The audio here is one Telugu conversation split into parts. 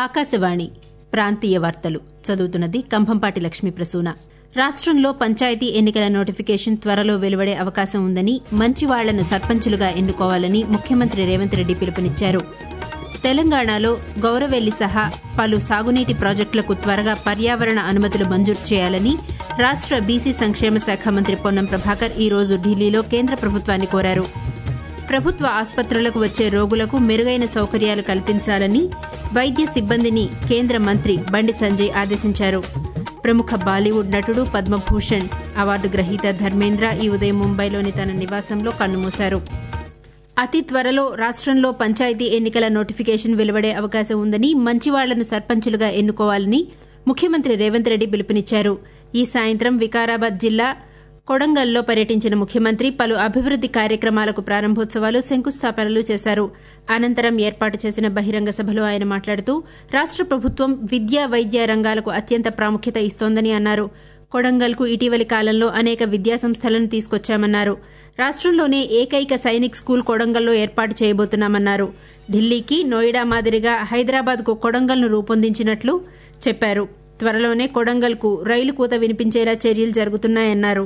ఆకాశవాణి ప్రాంతీయ వార్తలు చదువుతున్నది కంభంపాటి లక్ష్మీ ప్రసూన రాష్టంలో పంచాయతీ ఎన్నికల నోటిఫికేషన్ త్వరలో వెలువడే అవకాశం ఉందని మంచివాళ్లను సర్పంచులుగా ఎన్నుకోవాలని ముఖ్యమంత్రి రేవంత్ రెడ్డి పిలుపునిచ్చారు తెలంగాణలో గౌరవెల్లి సహా పలు సాగునీటి ప్రాజెక్టులకు త్వరగా పర్యావరణ అనుమతులు మంజూరు చేయాలని రాష్ట బీసీ సంక్షేమ శాఖ మంత్రి పొన్నం ప్రభాకర్ ఈ రోజు ఢిల్లీలో కేంద్ర ప్రభుత్వాన్ని కోరారు ప్రభుత్వ ఆసుపత్రులకు వచ్చే రోగులకు మెరుగైన సౌకర్యాలు కల్పించాలని వైద్య సిబ్బందిని కేంద్ర మంత్రి బండి సంజయ్ ఆదేశించారు ప్రముఖ బాలీవుడ్ నటుడు పద్మభూషణ్ అవార్డు గ్రహీత ధర్మేంద్ర ఈ ఉదయం ముంబైలోని తన నివాసంలో కన్నుమూశారు అతి త్వరలో రాష్టంలో పంచాయతీ ఎన్నికల నోటిఫికేషన్ వెలువడే అవకాశం ఉందని మంచివాళ్లను సర్పంచులుగా ఎన్నుకోవాలని ముఖ్యమంత్రి రేవంత్ రెడ్డి పిలుపునిచ్చారు ఈ సాయంత్రం వికారాబాద్ జిల్లా కొడంగల్లో పర్యటించిన ముఖ్యమంత్రి పలు అభివృద్ది కార్యక్రమాలకు ప్రారంభోత్సవాలు శంకుస్థాపనలు చేశారు అనంతరం ఏర్పాటు చేసిన బహిరంగ సభలో ఆయన మాట్లాడుతూ రాష్ట ప్రభుత్వం విద్యా వైద్య రంగాలకు అత్యంత ప్రాముఖ్యత ఇస్తోందని అన్నారు కొడంగల్కు ఇటీవలి కాలంలో అనేక విద్యాసంస్థలను తీసుకొచ్చామన్నారు రాష్టంలోనే ఏకైక సైనిక్ స్కూల్ కొడంగల్లో ఏర్పాటు చేయబోతున్నామన్నారు ఢిల్లీకి నోయిడా మాదిరిగా హైదరాబాద్కు కొడంగల్ను రూపొందించినట్లు చెప్పారు త్వరలోనే కొడంగల్కు రైలు కూత వినిపించేలా చర్యలు జరుగుతున్నాయన్నారు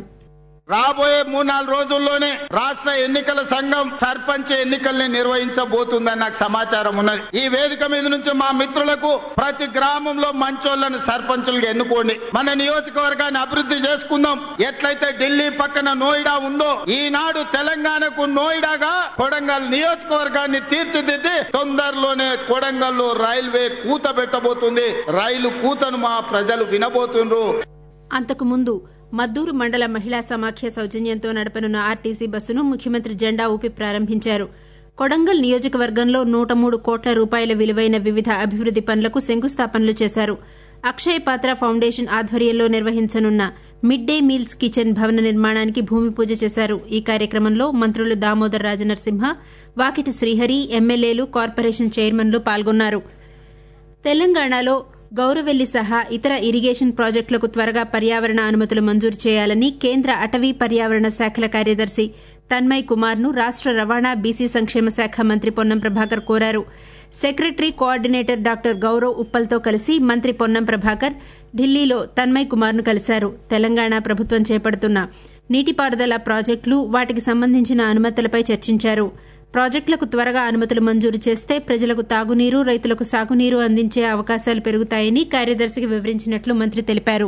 రాబోయే మూడు నాలుగు రోజుల్లోనే రాష్ట్ర ఎన్నికల సంఘం సర్పంచ్ ఎన్నికల్ని నిర్వహించబోతుందని నాకు సమాచారం ఉన్నది ఈ వేదిక మీద నుంచి మా మిత్రులకు ప్రతి గ్రామంలో మంచోళ్లను సర్పంచులుగా ఎన్నుకోండి మన నియోజకవర్గాన్ని అభివృద్ధి చేసుకుందాం ఎట్లయితే ఢిల్లీ పక్కన నోయిడా ఉందో ఈనాడు తెలంగాణకు నోయిడాగా కొడంగల్ నియోజకవర్గాన్ని తీర్చిదిద్ది తొందరలోనే కొడంగల్లో రైల్వే కూత పెట్టబోతుంది రైలు కూతను మా ప్రజలు వినబోతుండ్రు అంతకుముందు మద్దూరు మండల మహిళా సమాఖ్య సౌజన్యంతో నడపనున్న ఆర్టీసీ బస్సును ముఖ్యమంత్రి జెండా ఊపి ప్రారంభించారు కొడంగల్ నియోజకవర్గంలో నూట మూడు కోట్ల రూపాయల విలువైన వివిధ అభివృద్ది పనులకు శంకుస్థాపనలు చేశారు అక్షయ్ పాత్ర ఫౌండేషన్ ఆధ్వర్యంలో నిర్వహించనున్న మిడ్ డే మీల్స్ కిచెన్ భవన నిర్మాణానికి భూమి పూజ చేశారు ఈ కార్యక్రమంలో మంత్రులు దామోదర్ రాజనరసింహ వాకిటి శ్రీహరి ఎమ్మెల్యేలు కార్పొరేషన్ చైర్మన్లు పాల్గొన్నారు తెలంగాణలో గౌరవెల్లి సహా ఇతర ఇరిగేషన్ ప్రాజెక్టులకు త్వరగా పర్యావరణ అనుమతులు మంజూరు చేయాలని కేంద్ర అటవీ పర్యావరణ శాఖల కార్యదర్శి తన్మయ్ కుమార్ ను రాష్ట రవాణా బీసీ సంక్షేమ శాఖ మంత్రి పొన్నం ప్రభాకర్ కోరారు సెక్రటరీ కోఆర్డినేటర్ డాక్టర్ గౌరవ్ ఉప్పల్తో కలిసి మంత్రి పొన్నం ప్రభాకర్ ఢిల్లీలో తన్మయ్ కుమార్ ను కలిశారు తెలంగాణ ప్రభుత్వం చేపడుతున్న నీటిపారుదల ప్రాజెక్టులు వాటికి సంబంధించిన అనుమతులపై చర్చించారు ప్రాజెక్టులకు త్వరగా అనుమతులు మంజూరు చేస్తే ప్రజలకు తాగునీరు రైతులకు సాగునీరు అందించే అవకాశాలు పెరుగుతాయని కార్యదర్శికి వివరించినట్లు మంత్రి తెలిపారు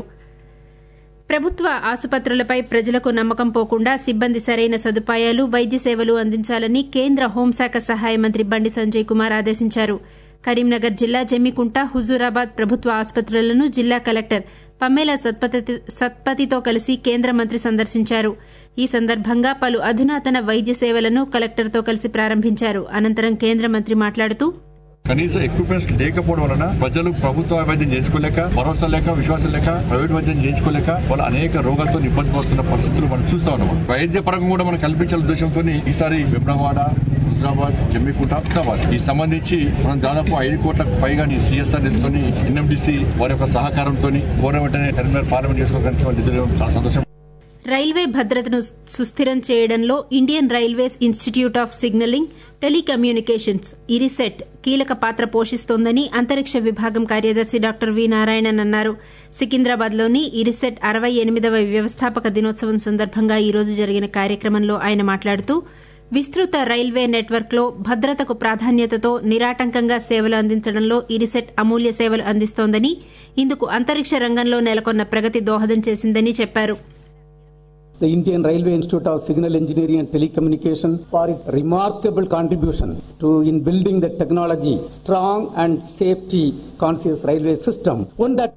ప్రభుత్వ ఆసుపత్రులపై ప్రజలకు నమ్మకం పోకుండా సిబ్బంది సరైన సదుపాయాలు వైద్య సేవలు అందించాలని కేంద్ర హోంశాఖ సహాయ మంత్రి బండి సంజయ్ కుమార్ ఆదేశించారు కరీంనగర్ జిల్లా జమ్మికుంట హుజూరాబాద్ ప్రభుత్వ ఆసుపత్రులను జిల్లా కలెక్టర్ పమ్మేల సత్పతితో కలిసి కేంద్ర మంత్రి సందర్శించారు ఈ సందర్భంగా పలు అధునాతన వైద్య సేవలను కలెక్టర్తో కలిసి ప్రారంభించారు అనంతరం కేంద్ర మంత్రి మాట్లాడుతూ కనీస ఎక్విప్మెంట్స్ లేకపోవడం వలన ప్రజలు ప్రభుత్వ వైద్యం చేయించుకోలేక భరోసా లేక విశ్వాసం లేక ప్రైవేట్ వైద్యం చేయించుకోలేక వాళ్ళు అనేక రోగాలతో ఇబ్బంది పడుతున్న పరిస్థితులు మనం చూస్తా ఉన్నాం వైద్య పరంగా కూడా మనం కల్పించాల ఉద్దేశంతో ఈసారి విమ్రవాడ హుజరాబాద్ జమ్మికుంట హైదరాబాద్ ఈ సంబంధించి మనం దాదాపు ఐదు కోట్లకు పైగా సిఎస్ఆర్ నిధులతో ఎన్ఎండిసి వారి యొక్క సహకారంతో గవర్నమెంట్ టెర్మినల్ పార్లమెంట్ చేసుకోవడానికి వాళ్ళు నిధులు చాలా సంతోషం రైల్వే భద్రతను సుస్థిరం చేయడంలో Indian railways institute of signalling telecommunications IRISET కీలక పాత్ర పోషిస్తోందని అంతరిక్ష విభాగం కార్యదర్శి డాక్టర్ వి నారాయణన్ అన్నారు సికింద్రాబాద్లోని ఇరిసెట్ అరవై ఎనిమిదవ వ్యవస్థాపక దినోత్సవం సందర్భంగా ఈ రోజు జరిగిన కార్యక్రమంలో ఆయన మాట్లాడుతూ విస్తృత రైల్వే నెట్వర్క్లో భద్రతకు ప్రాధాన్యతతో నిరాటంకంగా సేవలు అందించడంలో ఇరిసెట్ అమూల్య సేవలు అందిస్తోందని ఇందుకు అంతరిక్ష రంగంలో నెలకొన్న ప్రగతి దోహదం చేసిందని చెప్పారు the Indian Railway Institute of Signal Engineering and Telecommunication for its remarkable contribution to in building the technology strong and safety conscious railway system. One that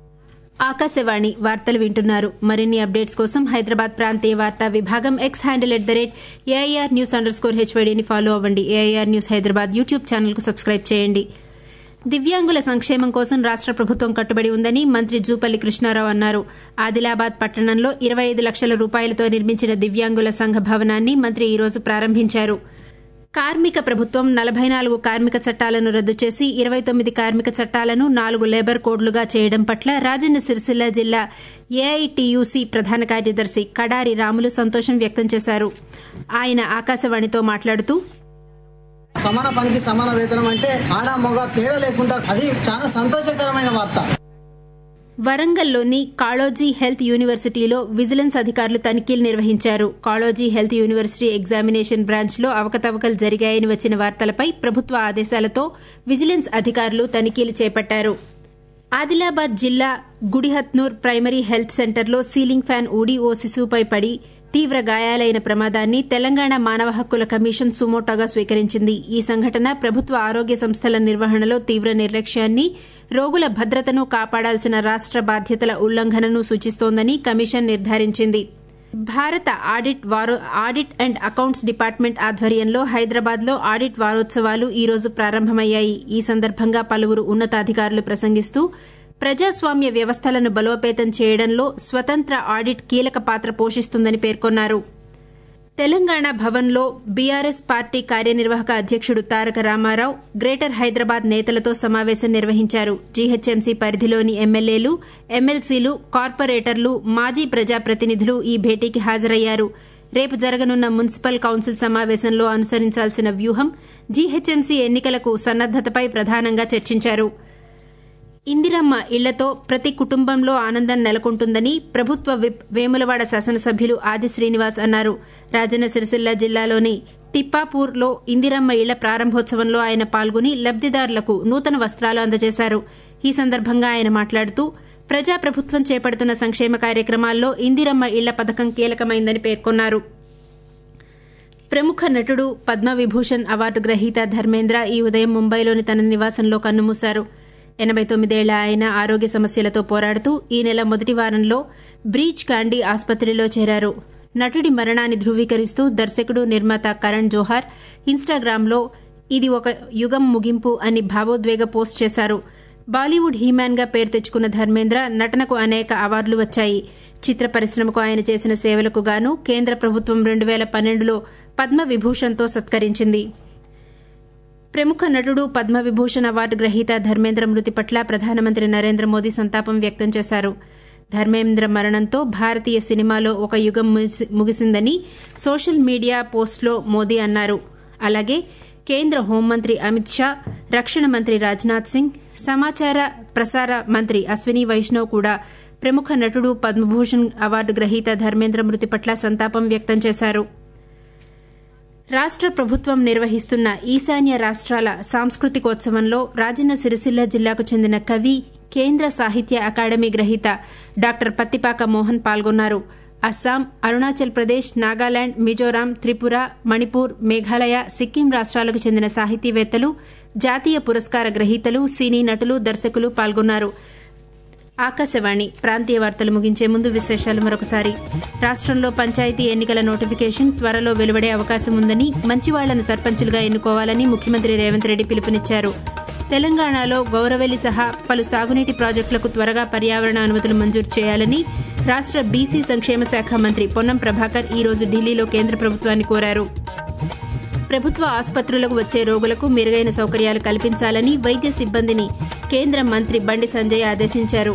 Akashvani వార్తలు వింటున్నారు మరిన్ని అప్డేట్స్ కోసం హైదరాబాద్ ప్రాంతీయ వార్తా విభాగం X handle at the rate AIR news underscore హెచ్వైడీని ఫాలో అవ్వండి AIR news Hyderabad YouTube channel కు సబ్స్క్రైబ్ చేయండి దివ్యాంగుల సంక్షేమం కోసం రాష్ట ప్రభుత్వం కట్టుబడి ఉందని మంత్రి జూపల్లి కృష్ణారావు అన్నారు ఆదిలాబాద్ పట్టణంలో ఇరవై ఐదు లక్షల రూపాయలతో నిర్మించిన దివ్యాంగుల సంఘ భవనాన్ని మంత్రి ఈ రోజు ప్రారంభించారు కార్మిక ప్రభుత్వం నలభై నాలుగు కార్మిక చట్టాలను రద్దు చేసి ఇరవై తొమ్మిది కార్మిక చట్టాలను నాలుగు లేబర్ కోడ్లుగా చేయడం పట్ల రాజన్న సిరిసిల్ల జిల్లా ఏఐటీయూసీ ప్రధాన కార్యదర్శి కడారి రాములు సంతోషం వ్యక్తం చేశారు ఆయన ఆకాశవాణితో మాట్లాడుతూ సమాన పనికి సమాన వేతనం అంటే ఆడ మగ తేడా లేకుండా అది చాలా సంతోషకరమైన వార్త వరంగల్లోని కాళోజీ హెల్త్ యూనివర్సిటీలో విజిలెన్స్ అధికారులు తనిఖీలు నిర్వహించారు కాళోజీ హెల్త్ యూనివర్సిటీ ఎగ్జామినేషన్ బ్రాంచ్లో అవకతవకలు జరిగాయని వచ్చిన వార్తలపై ప్రభుత్వ ఆదేశాలతో విజిలెన్స్ అధికారులు తనిఖీలు చేపట్టారు ఆదిలాబాద్ జిల్లా గుడిహత్నూర్ ప్రైమరీ హెల్త్ సెంటర్లో సీలింగ్ ఫ్యాన్ ఊడి ఓ శిశువుపై పడి తీవ్ర గాయాలైన ప్రమాదాన్ని తెలంగాణ మానవ హక్కుల కమిషన్ సుమోటోగా స్వీకరించింది ఈ సంఘటన ప్రభుత్వ ఆరోగ్య సంస్థల నిర్వహణలో తీవ్ర నిర్లక్ష్యాన్ని రోగుల భద్రతను కాపాడాల్సిన రాష్ట బాధ్యతల ఉల్లంఘనను సూచిస్తోందని కమిషన్ నిర్ధారించింది భారత ఆడిట్ వారో ఆడిట్ అండ్ అకౌంట్స్ డిపార్ట్మెంట్ ఆధ్వర్యంలో హైదరాబాద్లో ఆడిట్ వారోత్సవాలు ఈ రోజు ప్రారంభమయ్యాయి ఈ సందర్భంగా పలువురు ఉన్నతాధికారులు ప్రసంగిస్తూ ప్రజాస్వామ్య వ్యవస్థలను బలోపేతం చేయడంలో స్వతంత్ర ఆడిట్ కీలక పాత్ర పోషిస్తుందని పేర్కొన్నారు తెలంగాణ భవన్లో బీఆర్ఎస్ పార్టీ కార్యనిర్వాహక అధ్యకుడు తారక రామారావు గ్రేటర్ హైదరాబాద్ నేతలతో సమావేశం నిర్వహించారు జీహెచ్ఎంసీ పరిధిలోని ఎమ్మెల్యేలు ఎమ్మెల్సీలు కార్పొరేటర్లు మాజీ ప్రజాప్రతినిధులు ఈ భేటీకి హాజరయ్యారు రేపు జరగనున్న మున్సిపల్ కౌన్సిల్ సమావేశంలో అనుసరించాల్సిన వ్యూహం జీహెచ్ఎంసీ ఎన్నికలకు సన్నద్దతపై ప్రధానంగా చర్చించారు ఇందిరమ్మ ఇళ్లతో ప్రతి కుటుంబంలో ఆనందం నెలకొంటుందని ప్రభుత్వ విప్ వేములవాడ శాసనసభ్యులు ఆది శ్రీనివాస్ అన్నారు రాజన్న సిరిసిల్ల జిల్లాలోని తిప్పాపూర్లో ఇందిరమ్మ ఇళ్ల ప్రారంభోత్సవంలో ఆయన పాల్గొని లబ్దిదారులకు నూతన వస్త్రాలు అందజేశారు ఈ సందర్భంగా ఆయన మాట్లాడుతూ ప్రజాప్రభుత్వం చేపడుతున్న సంక్షేమ కార్యక్రమాల్లో ఇందిరమ్మ ఇళ్ల పథకం కీలకమైందని పేర్కొన్నారు ప్రముఖ నటుడు పద్మవిభూషణ్ అవార్డు గ్రహీత ధర్మేంద్ర ఈ ఉదయం ముంబైలోని తన నివాసంలో కన్నుమూశారు ఎనబై తొమ్మిదేళ్ల ఆయన ఆరోగ్య సమస్యలతో పోరాడుతూ ఈ నెల మొదటి వారంలో బ్రీచ్ కాండీ ఆసుపత్రిలో చేరారు నటుడి మరణాన్ని ధృవీకరిస్తూ దర్శకుడు నిర్మాత కరణ్ జోహార్ ఇన్స్టాగ్రామ్లో ఇది ఒక యుగం ముగింపు అని భావోద్వేగ పోస్ట్ చేశారు బాలీవుడ్ హీమ్యాన్ గా పేరు తెచ్చుకున్న ధర్మేంద్ర నటనకు అనేక అవార్డులు వచ్చాయి చిత్ర పరిశ్రమకు ఆయన చేసిన సేవలకు గాను కేంద్ర ప్రభుత్వం రెండు వేల పన్నెండులో పద్మ విభూషణ్తో సత్కరించింది ప్రముఖ నటుడు పద్మవిభూషణ్ అవార్డు గ్రహీత ధర్మేంద్ర మృతి పట్ల ప్రధానమంత్రి నరేంద్ర మోదీ సంతాపం వ్యక్తం చేశారు ధర్మేంద్ర మరణంతో భారతీయ సినిమాలో ఒక యుగం ముగిసిందని సోషల్ మీడియా పోస్టులో మోదీ అన్నారు అలాగే కేంద్ర హోంమంత్రి అమిత్ షా రక్షణ మంత్రి రాజ్నాథ్ సింగ్ సమాచార ప్రసార మంత్రి అశ్విని వైష్ణవ్ కూడా ప్రముఖ నటుడు పద్మభూషణ్ అవార్డు గ్రహీత ధర్మేంద్ర మృతి పట్ల సంతాపం వ్యక్తం చేశారు రాష్ట ప్రభుత్వం నిర్వహిస్తున్న ఈశాన్య రాష్ట్రాల సాంస్కృతికోత్సవంలో రాజన్న సిరిసిల్ల జిల్లాకు చెందిన కవి కేంద్ర సాహిత్య అకాడమీ గ్రహీత డాక్టర్ పత్తిపాక మోహన్ పాల్గొన్నారు అస్సాం అరుణాచల్ ప్రదేశ్ నాగాలాండ్ మిజోరాం త్రిపుర మణిపూర్ మేఘాలయ సిక్కిం రాష్ట్రాలకు చెందిన సాహితీవేత్తలు జాతీయ పురస్కార గ్రహీతలు సినీ నటులు దర్శకులు పాల్గొన్నారు ఆకాశవాణి ప్రాంతీయ వార్తలు ముగించే ముందు విశేషాలు మరొకసారి రాష్ట్రంలో పంచాయతీ ఎన్నికల నోటిఫికేషన్ త్వరలో వెలువడే అవకాశం ఉందని మంచివాళ్లను సర్పంచులుగా ఎన్నుకోవాలని ముఖ్యమంత్రి రేవంత్ రెడ్డి పిలుపునిచ్చారు తెలంగాణలో గౌరవెల్లి సహా పలు సాగునీటి ప్రాజెక్టులకు త్వరగా పర్యావరణ అనుమతులు మంజూరు చేయాలని రాష్ట బీసీ సంక్షేమ శాఖ మంత్రి పొన్నం ప్రభాకర్ ఈ రోజు ఢిల్లీలో కేంద్ర ప్రభుత్వాన్ని కోరారు ప్రభుత్వ ఆసుపత్రులకు వచ్చే రోగులకు మెరుగైన సౌకర్యాలు కల్పించాలని వైద్య సిబ్బందిని కేంద్ర మంత్రి బండి సంజయ్ ఆదేశించారు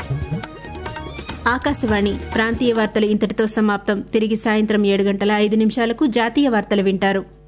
ఆకాశవాణి ప్రాంతీయ వార్తలు ఇంతటితో సమాప్తం తిరిగి సాయంత్రం ఏడు గంటల ఐదు నిమిషాలకు జాతీయ వార్తలు వింటారు